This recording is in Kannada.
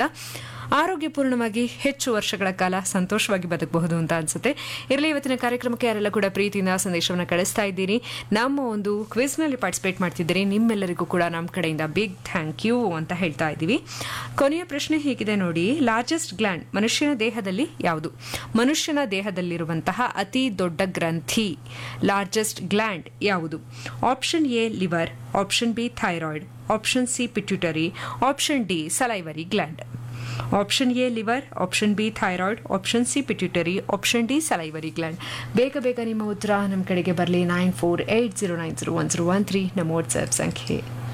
ಹೇಳ್ತಾ ಆರೋಗ್ಯಪೂರ್ಣವಾಗಿ ಹೆಚ್ಚು ವರ್ಷಗಳ ಕಾಲ ಸಂತೋಷವಾಗಿ ಬದುಕಬಹುದು ಅಂತ ಅನ್ಸುತ್ತೆ ಇರಲಿ ಇವತ್ತಿನ ಕಾರ್ಯಕ್ರಮಕ್ಕೆ ಯಾರೆಲ್ಲ ಕೂಡ ಪ್ರೀತಿಯಿಂದ ಸಂದೇಶವನ್ನು ಕಳಿಸ್ತಾ ಇದ್ದೀನಿ ನಮ್ಮ ಒಂದು ಕ್ವಿಸ್ನಲ್ಲಿ ಪಾರ್ಟಿಸಿಪೇಟ್ ಮಾಡ್ತಿದ್ದೀರಿ ನಿಮ್ಮೆಲ್ಲರಿಗೂ ಕೂಡ ನಮ್ಮ ಕಡೆಯಿಂದ ಬಿಗ್ ಥ್ಯಾಂಕ್ ಯು ಅಂತ ಹೇಳ್ತಾ ಇದ್ದೀವಿ ಕೊನೆಯ ಪ್ರಶ್ನೆ ಹೀಗಿದೆ ನೋಡಿ ಲಾರ್ಜೆಸ್ಟ್ ಗ್ಲ್ಯಾಂಡ್ ಮನುಷ್ಯನ ದೇಹದಲ್ಲಿ ಯಾವುದು ಮನುಷ್ಯನ ದೇಹದಲ್ಲಿರುವಂತಹ ಅತಿ ದೊಡ್ಡ ಗ್ರಂಥಿ ಲಾರ್ಜೆಸ್ಟ್ ಗ್ಲ್ಯಾಂಡ್ ಯಾವುದು option A liver option B thyroid option C pituitary option D salivary gland option A liver option B thyroid option C pituitary option D salivary gland ಬೇಗ ಬೇಗ ನಿಮ್ಮ ಉತ್ತರ ನಮ್ಮ ಕಡೆಗೆ ಬರಲಿ nine four eight zero nine zero one zero one three ನಮ್ಮ ವಾಟ್ಸ್ಆ್ಯಪ್ ಸಂಖ್ಯೆ